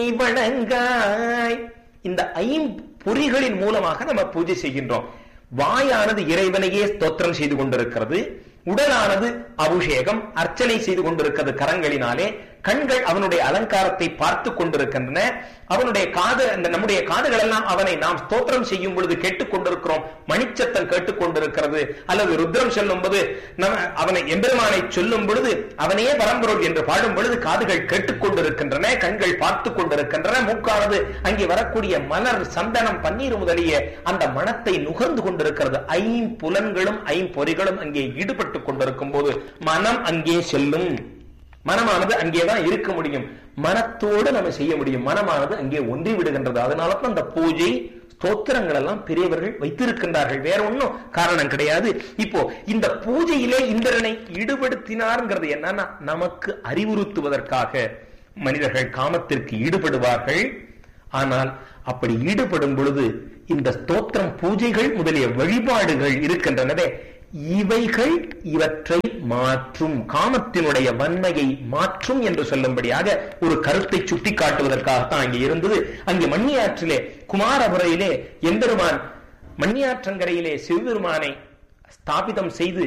வணங்காய் இந்த ஐம்பொறிகளின் மூலமாக நம்ம பூஜை செய்கின்றோம் வாயானது இறைவனையே ஸ்தோத்திரம் செய்து கொண்டிருக்கிறது உடலானது அபிஷேகம் அர்ச்சனை செய்து கொண்டிருக்கிறது கரங்களினாலே கண்கள் அவனுடைய அலங்காரத்தை பார்த்து கொண்டிருக்கின்றன அவனுடைய காது அந்த நம்முடைய காதுகள் எல்லாம் அவனை நாம் ஸ்தோத்திரம் செய்யும் பொழுது கேட்டுக் கொண்டிருக்கிறோம் மணிச்சத்தம் கேட்டுக் கொண்டிருக்கிறது அல்லது ருத்ரம் சொல்லும் போது நம்ம அவனை எம்பெருமானை சொல்லும் பொழுது அவனையே பரம்பொருள் என்று பாடும் பொழுது காதுகள் கேட்டுக் கொண்டிருக்கின்றன கண்கள் பார்த்து கொண்டிருக்கின்றன மூக்கானது அங்கே வரக்கூடிய மலர் சந்தனம் பன்னீர் முதலிய அந்த மனத்தை நுகர்ந்து கொண்டிருக்கிறது ஐம்புலன்களும் ஐம்பொறிகளும் அங்கே ஈடுபட்டுக் கொண்டிருக்கும் போது மனம் அங்கே செல்லும் மனமானது அங்கேதான் இருக்க முடியும் மனத்தோடு நம்ம செய்ய முடியும் மனமானது அங்கே ஒன்றி விடுகின்றது அதனால தான் அந்த பூஜை ஸ்தோத்திரங்கள் எல்லாம் பெரியவர்கள் வைத்திருக்கின்றார்கள் வேற ஒன்றும் காரணம் கிடையாது இப்போ இந்த பூஜையிலே இந்திரனை ஈடுபடுத்தினார்ங்கிறது என்னன்னா நமக்கு அறிவுறுத்துவதற்காக மனிதர்கள் காமத்திற்கு ஈடுபடுவார்கள் ஆனால் அப்படி ஈடுபடும் பொழுது இந்த ஸ்தோத்திரம் பூஜைகள் முதலிய வழிபாடுகள் இருக்கின்றனவே இவைகள் இவற்றை மாற்றும் காமத்தினுடைய வன்மையை மாற்றும் என்று சொல்லும்படியாக ஒரு கருத்தை சுட்டி காட்டுவதற்காகத்தான் அங்கே இருந்தது அங்கே மண்ணியாற்றிலே குமாரபுரையிலே எம்பெருமான் மண்ணியாற்றங்கரையிலே சிவபெருமானை ஸ்தாபிதம் செய்து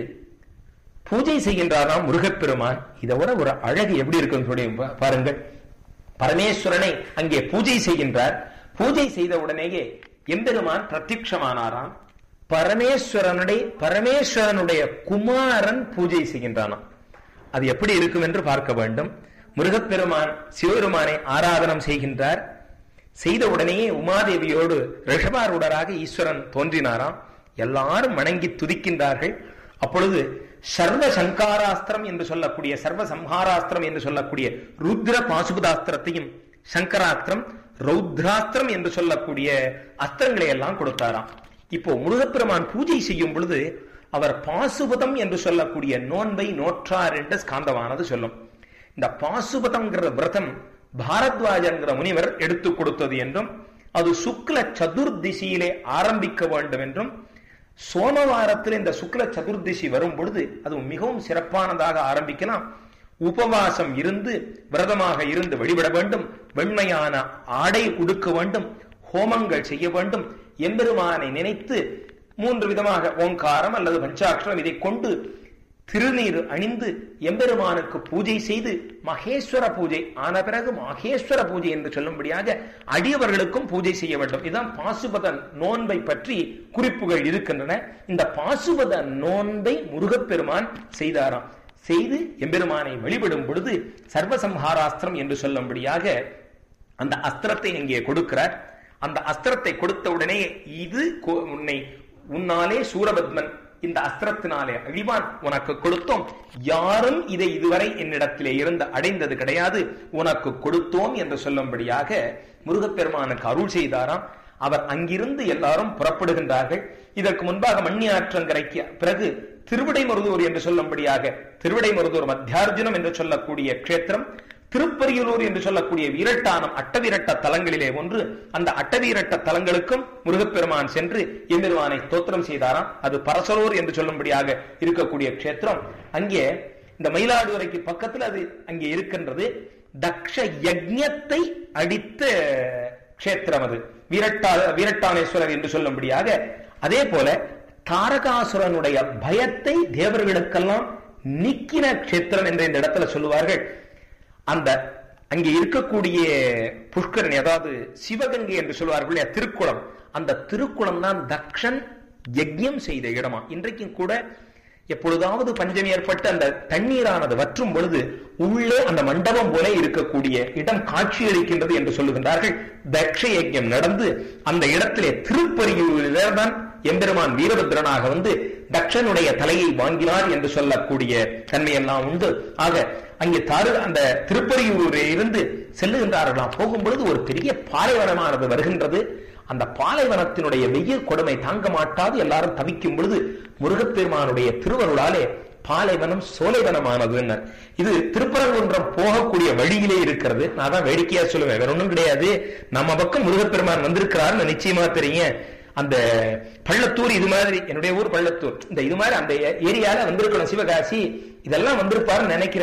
பூஜை செய்கின்றாராம் முருகப்பெருமான் இதை விட ஒரு அழகு எப்படி இருக்குன்னு சொல்லி பாருங்கள் பரமேஸ்வரனை அங்கே பூஜை செய்கின்றார் பூஜை செய்த உடனேயே எம்பெருமான் பிரத்யக்ஷமானாராம் பரமேஸ்வரனுடைய பரமேஸ்வரனுடைய குமாரன் பூஜை செய்கின்றானாம் அது எப்படி இருக்கும் என்று பார்க்க வேண்டும் முருகப்பெருமான் சிவபெருமானை ஆராதனம் செய்கின்றார் செய்த உடனேயே உமாதேவியோடு ரிஷபாரூடராக ஈஸ்வரன் தோன்றினாராம் எல்லாரும் வணங்கி துதிக்கின்றார்கள் அப்பொழுது சர்வ சங்காராஸ்திரம் என்று சொல்லக்கூடிய சர்வ சம்ஹாராஸ்திரம் என்று சொல்லக்கூடிய ருத்ர பாசுபதாஸ்திரத்தையும் சங்கராஸ்திரம் ரௌத்ராஸ்திரம் என்று சொல்லக்கூடிய அஸ்திரங்களை எல்லாம் கொடுத்தாராம் இப்போ முருகப்பெருமான் பூஜை செய்யும் பொழுது அவர் பாசுபதம் என்று சொல்லக்கூடிய நோன்பை நோற்றார் என்று ஸ்காந்தமானது சொல்லும் இந்த பாசுபதம்ங்கிற விரதம் பாரத்வாஜங்கிற முனிவர் எடுத்து கொடுத்தது என்றும் அது சுக்ல சதுர்திசியிலே ஆரம்பிக்க வேண்டும் என்றும் சோமவாரத்தில் இந்த சுக்ல சதுர்திசி வரும் பொழுது அது மிகவும் சிறப்பானதாக ஆரம்பிக்கலாம் உபவாசம் இருந்து விரதமாக இருந்து வழிபட வேண்டும் வெண்மையான ஆடை உடுக்க வேண்டும் ஹோமங்கள் செய்ய வேண்டும் எம்பெருமானை நினைத்து மூன்று விதமாக ஓங்காரம் அல்லது பஞ்சாட்சரம் இதை கொண்டு திருநீர் அணிந்து எம்பெருமானுக்கு பூஜை செய்து மகேஸ்வர பூஜை ஆன பிறகு மகேஸ்வர பூஜை என்று சொல்லும்படியாக அடியவர்களுக்கும் பூஜை செய்ய வேண்டும் இதுதான் பாசுபத நோன்பை பற்றி குறிப்புகள் இருக்கின்றன இந்த பாசுபத நோன்பை முருகப்பெருமான் செய்தாராம் செய்து எம்பெருமானை வழிபடும் பொழுது சர்வசம்ஹாராஸ்திரம் என்று சொல்லும்படியாக அந்த அஸ்திரத்தை இங்கே கொடுக்கிறார் அந்த அஸ்திரத்தை கொடுத்த உடனே இது உன்னை உன்னாலே சூரபத்மன் இந்த அஸ்திரத்தினாலே அழிவான் உனக்கு கொடுத்தோம் யாரும் இதை இதுவரை என்னிடத்திலே இருந்து அடைந்தது கிடையாது உனக்கு கொடுத்தோம் என்று சொல்லும்படியாக முருகப்பெருமானுக்கு அருள் செய்தாராம் அவர் அங்கிருந்து எல்லாரும் புறப்படுகின்றார்கள் இதற்கு முன்பாக மண்ணி ஆற்றங்கரைக்கு பிறகு திருவிடைமருதூர் என்று சொல்லும்படியாக திருவிடைமருதூர் மத்தியார்ஜுனம் என்று சொல்லக்கூடிய க்ஷேத்திரம் திருப்பரியலூர் என்று சொல்லக்கூடிய வீரட்டானம் அட்டவீரட்ட தலங்களிலே ஒன்று அந்த அட்டவீரட்ட தலங்களுக்கும் முருகப்பெருமான் சென்று எம்பெருமானை தோத்திரம் செய்தாராம் அது பரசலூர் என்று சொல்லும்படியாக இருக்கக்கூடிய க்ஷேத்திரம் அங்கே இந்த மயிலாடுதுறைக்கு பக்கத்தில் அது அங்கே இருக்கின்றது தக்ஷ யஜ்ஞத்தை அடித்த க்ஷேத்திரம் அது வீரட்டா வீரட்டானேஸ்வரர் என்று சொல்லும்படியாக அதே போல தாரகாசுரனுடைய பயத்தை தேவர்களுக்கெல்லாம் நீக்கின க்ஷேத்திரம் என்று இந்த இடத்துல சொல்லுவார்கள் அந்த அங்கே இருக்கக்கூடிய புஷ்கரணி அதாவது சிவகங்கை என்று சொல்வார்கள் திருக்குளம் அந்த திருக்குளம் தான் தக்ஷன் யஜ்யம் செய்த இடமா இன்றைக்கும் கூட எப்பொழுதாவது பஞ்சமி ஏற்பட்டு அந்த தண்ணீரானது வற்றும் பொழுது உள்ளே அந்த மண்டபம் போல இருக்கக்கூடிய இடம் காட்சியளிக்கின்றது என்று சொல்லுகின்றார்கள் தக்ஷ யஜ்யம் நடந்து அந்த இடத்திலே திருப்பரியூரில் தான் எம்பெருமான் வீரபத்ரனாக வந்து தக்ஷனுடைய தலையை வாங்கினார் என்று சொல்லக்கூடிய தன்மையெல்லாம் உண்டு ஆக அங்கே தாரு அந்த திருப்பரியூரில் இருந்து செல்லுகின்றார்களாம் போகும் பொழுது ஒரு பெரிய பாலைவனமானது வருகின்றது அந்த பாலைவனத்தினுடைய வெயில் கொடுமை தாங்க மாட்டாது எல்லாரும் தவிக்கும் பொழுது முருகப்பெருமானுடைய திருவருளாலே பாலைவனம் சோலைவனமானது இது திருப்பரங்குன்றம் போகக்கூடிய வழியிலே இருக்கிறது நான் தான் வேடிக்கையா சொல்லுவேன் வேற ஒன்றும் கிடையாது நம்ம பக்கம் முருகப்பெருமான் வந்திருக்கிறாருன்னு நிச்சயமா தெரியும் அந்த பள்ளத்தூர் இது மாதிரி என்னுடைய ஊர் பள்ளத்தூர் இந்த இது மாதிரி அந்த ஏரியால வந்திருக்கணும் சிவகாசி இதெல்லாம் வந்திருப்பாருன்னு நினைக்கிறேன்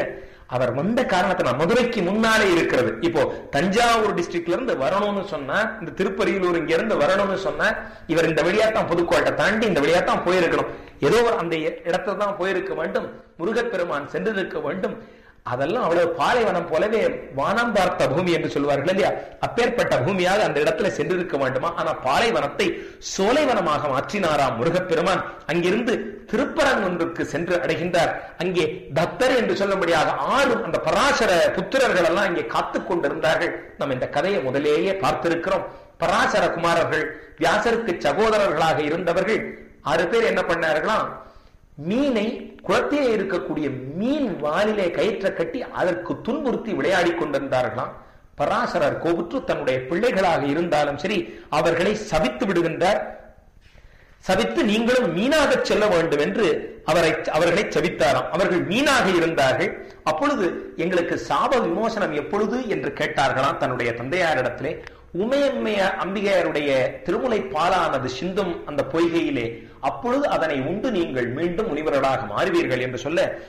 அவர் வந்த காரணத்தினால் மதுரைக்கு முன்னாலே இருக்கிறது இப்போ தஞ்சாவூர் டிஸ்ட்ரிக்ட்ல இருந்து வரணும்னு சொன்னா இந்த திருப்பரியிலூர் இங்க இருந்து வரணும்னு சொன்னா இவர் இந்த வழியாத்தான் புதுக்கோட்டை தாண்டி இந்த வழியாத்தான் போயிருக்கணும் ஏதோ ஒரு அந்த இடத்துல தான் போயிருக்க வேண்டும் முருகப்பெருமான் சென்றிருக்க வேண்டும் அதெல்லாம் அவ்வளவு பாலைவனம் போலவே வானம் பார்த்த பூமி என்று சொல்வார்கள் இல்லையா அப்பேற்பட்ட பூமியாக அந்த இடத்துல சென்றிருக்க வேண்டுமா ஆனா பாலைவனத்தை சோலைவனமாக மாற்றினாராம் முருகப்பெருமான் அங்கிருந்து திருப்பரங்குன்றுக்கு சென்று அடைகின்றார் அங்கே தத்தர் என்று சொல்லும்படியாக ஆறு அந்த பராசர புத்திரர்கள் எல்லாம் அங்கே காத்துக் கொண்டிருந்தார்கள் நம்ம இந்த கதையை முதலேயே பார்த்திருக்கிறோம் பராசர குமாரர்கள் வியாசருக்கு சகோதரர்களாக இருந்தவர்கள் ஆறு பேர் என்ன பண்ணார்களாம் மீனை குளத்திலே இருக்கக்கூடிய மீன் வாலிலே கயிற்ற கட்டி அதற்கு துன்புறுத்தி விளையாடி கொண்டிருந்தார்களாம் பராசரர் கோபுற்று தன்னுடைய பிள்ளைகளாக இருந்தாலும் சரி அவர்களை சபித்து விடுகின்றார் சபித்து நீங்களும் மீனாக செல்ல வேண்டும் என்று அவரை அவர்களை சபித்தாராம் அவர்கள் மீனாக இருந்தார்கள் அப்பொழுது எங்களுக்கு சாப விமோசனம் எப்பொழுது என்று கேட்டார்களாம் தன்னுடைய தந்தையாரிடத்திலே உமையம்மைய அம்பிகையருடைய திருமுலை பாலானது சிந்தும் அந்த பொய்கையிலே அப்பொழுது அதனை உண்டு நீங்கள் மீண்டும் முனிவர்களாக மாறுவீர்கள் என்று சொல்ல